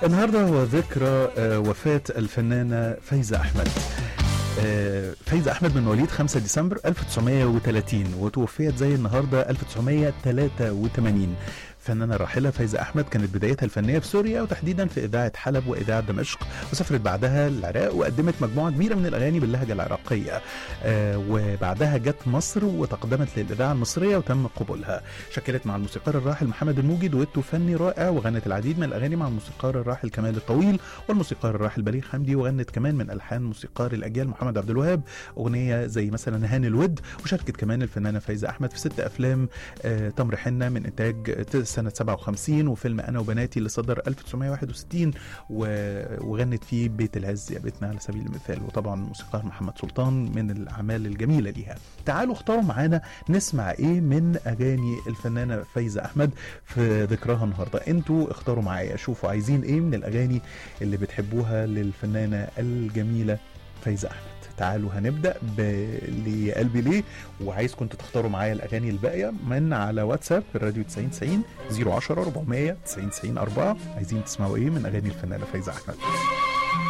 النهارده هو ذكرى آه، وفاة الفنانة فايزة أحمد آه، فايزة أحمد من مواليد 5 ديسمبر 1930 وتوفيت زي النهارده 1983 الفنانة الراحلة فايزة أحمد كانت بدايتها الفنية في سوريا وتحديدا في إذاعة حلب وإذاعة دمشق وسافرت بعدها العراق وقدمت مجموعة كبيرة من الأغاني باللهجة العراقية آه، وبعدها جت مصر وتقدمت للإذاعة المصرية وتم قبولها شكلت مع الموسيقار الراحل محمد الموجي دويتو فني رائع وغنت العديد من الأغاني مع الموسيقار الراحل كمال الطويل والموسيقار الراحل بليغ حمدي وغنت كمان من ألحان موسيقار الأجيال محمد عبد الوهاب أغنية زي مثلا هاني الود وشاركت كمان الفنانة فايزة أحمد في ست أفلام آه، تمر حنة من إنتاج ت- سنة 57 وفيلم أنا وبناتي اللي صدر 1961 و- وغنت فيه بيت العز يا بيتنا على سبيل المثال وطبعا الموسيقار محمد سلطان من الأعمال الجميلة ليها تعالوا اختاروا معانا نسمع ايه من اغاني الفنانه فايزه احمد في ذكراها النهارده انتوا اختاروا معايا شوفوا عايزين ايه من الاغاني اللي بتحبوها للفنانه الجميله فايزه احمد تعالوا هنبدا بلي قلبي ليه وعايزكم انتوا تختاروا معايا الاغاني الباقيه من على واتساب الراديو 90 90 010 400 90 90 4 عايزين تسمعوا ايه من اغاني الفنانه فايزه احمد